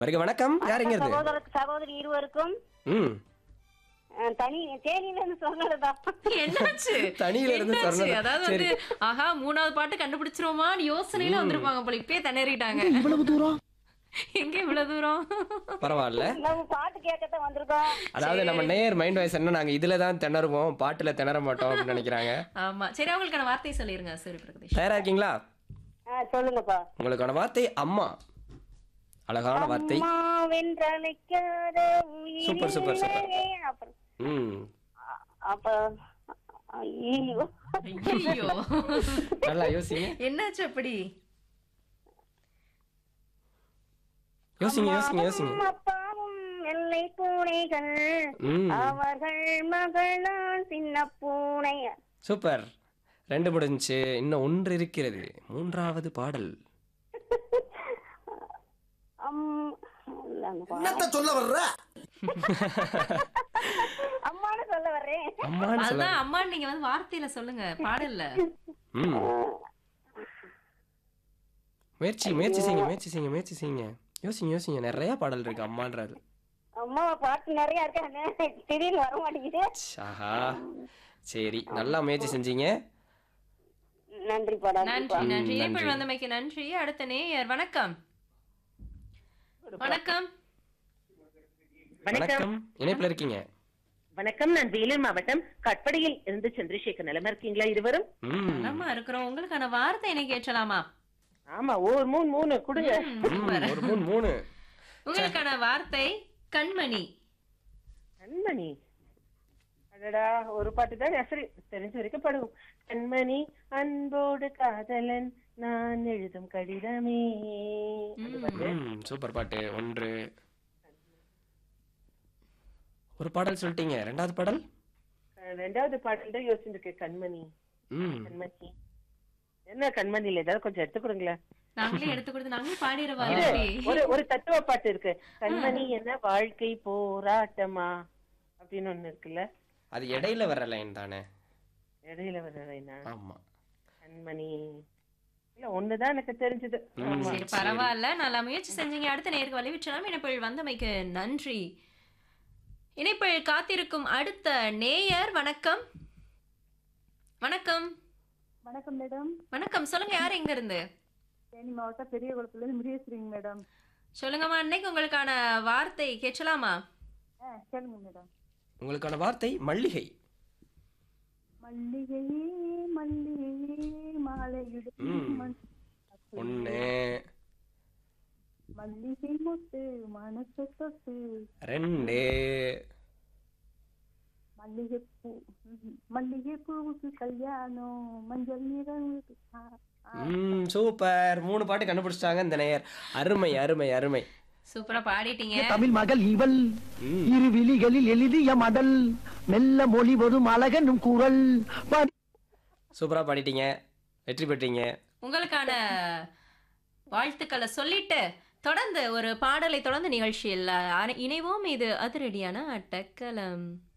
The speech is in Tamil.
வருக வணக்கம் யார் எங்க இருந்து சகோதர சகோதரி இருவருக்கும் ம் அஹ், தனி தேனியில இருந்து சொன்னதுதான் என்னாச்சு தனியில இருந்து என்னாச்சு? சொன்னது. அதாவது சரி. வந்து ஆஹா மூணாவது பாட்டு கண்டுபிடிச்சிருவோமான்னு யோசனையில வந்திருப்பாங்க போல இப்பயே திணறிட்டாங்க இவ்வளவு தூரம் எங்க இவ்வளவு தூரம் பரவாயில்ல நம்ம பாட்டு கேட்கத்தான் வந்திருக்கோம் அதாவது நம்ம நேர் மைண்ட் வாய்ஸ் என்ன நாங்க இதுல தான் திணறுவோம் பாட்டுல திணற மாட்டோம் அப்படின்னு நினைக்கிறாங்க ஆமா சரி அவங்களுக்கான வார்த்தை சொல்லிருங்க சூரிய பிரகதீஷ் தயாரா இருக்கீங்களா அஹ், சொல்லுங்கப்பா உங்களுக்கான வார்த்தை அம்மா அழகான வார்த்தை அம்மா வென்றழைக்காத உயிரே. Super, super, super. அப்புறம் ம் அ- அப்ப ஐயோ ஐயோ நல்லா யோசிங்க என்னாச்சு அப்படி யோசிங்க யோசிங்க யோசிங்க அம்மாவும் அப்பாவும் வெள்ளை பூனைகள் ம் அவர்கள் மகள் நான் சின்ன பூனை சூப்பர் ரெண்டு முடிஞ்சுச்சு இன்னும் ஒன்று இருக்கிறது மூன்றாவது பாடல் அம்- இல்லைங்கப்பா. என்னத்த சொல்ல வர்ற அம்மான்னு சொல்ல வர்றேன் அம்மான்னு சொல்ல அதுதான் அம்மா நீங்க வந்து வார்த்தையில சொல்லுங்க பாடல்ல ம் முயற்சி முயற்சி செய்யுங்க முயற்சி செய்யுங்க முயற்சி செய்யுங்க யோசிங்க யோசிங்க நிறைய பாடல் இருக்கு அம்மான்றது அம்மா பாட்டு நிறைய இருக்கு திடீர்னு வர மாட்டேங்குது ஆஹா சரி நல்லா முயற்சி செஞ்சீங்க நன்றி படம் நன்றி நன்றி நன்றி. இணைப்பில் வந்தமைக்கு நன்றி அடுத்த நேயர் வணக்கம் வணக்கம் வணக்கம் இணைப்புல இருக்கீங்க வணக்கம் நான் வேலூர் மாவட்டம் கட்படியில் இருந்து சந்திரசேகர் நிலமா இருக்கீங்களா இருவரும் ம் நலமா இருக்கிறோம் உங்களுக்கான வார்த்தை என்ன கேட்கலாமா ஆமா ஒரு மூணு மூணு கொடுங்க ம், ஒரு மூணு மூணு உங்களுக்கான வார்த்தை கண்மணி கண்மணி அடடா ஒரு பாட்டு தான் சரி தெரிஞ்ச வரைக்கும் பாடுவோம் கண்மணி அன்போடு காதலன் நான் எழுதும் கடிதமே அந்த பாட்டு. ம் சூப்பர் பாட்டு ஒன்று ஒரு பாடல் சொல்லிட்டீங்க ரெண்டாவது பாடல் அஹ் ரெண்டாவது பாடல் தான் யோசிச்சிருக்கேன் கண்மணி ம் கண்மணி என்ன கண்மணியில ஏதாவது கொஞ்சம் எடுத்து கொடுங்களேன் நாங்களே எடுத்து கொடுத்து நாங்களே இது பாடிடுவா ஒரு ஒரு தத்துவ பாட்டு இருக்கு கண்மணி என்ன வாழ்க்கை போராட்டமா அப்படின்னு ஒண்ணு இருக்குல்ல அது இடையில வர்ற லைன் தானே இடையில வர்றதைனா ஆமா கண்மணி இல்ல ஒண்ணுதான் எனக்கு தெரிஞ்சது ஆமா. சரி பரவாயில்ல நல்லா முயற்சி செஞ்சீங்க அடுத்த நேருக்கு வலிவிற்றலாம் இணைப்பில் வந்தமைக்கு நன்றி இணைப்பில் காத்திருக்கும் அடுத்த நேயர் வணக்கம் வணக்கம் வணக்கம் மேடம் வணக்கம் சொல்லுங்க யார் எங்க இருந்து தேனி மாவட்டம் பெரிய குளத்துலேருந்து முருகேஸ்வரிங்க மேடம் சொல்லுங்கம்மா இன்னைக்கு உங்களுக்கான வார்த்தை கேட்கலாமா ஆ கேளுங்க மேடம் உங்களுக்கான வார்த்தை மல்லிகை மல்லிகையே மல்லிகையே மாலையிடும் ம். மண் ஒன்று மல்லிகை முட்டு மனசு தொட்டு ரெண்டு மல்லிகைப்பூ ம்ஹும். மல்லிகைப்பூவுக்கு கல்யாணம் மஞ்சள் நிறம் ஆ, ஆ. ம் சூப்பர் மூணு பாட்டு கண்டுபிடிச்சிட்டாங்க இந்த நேயர் அருமை அருமை அருமை சூப்பரா பாடிட்டீங்க தமிழ் மகள் இவள் ம் இரு விழிகளில் எழுதிய மடல் மெல்ல மொழி வரும் அழகனும் குரல் பாடி சூப்பரா பாடிட்டீங்க வெற்றி பெற்றீங்க உங்களுக்கான வாழ்த்துக்களை சொல்லிட்டு தொடர்ந்து ஒரு பாடலை தொடர்ந்து நிகழ்ச்சியில் அரை- இணைவோம் இது அதிரடியான அட்டக்கலம்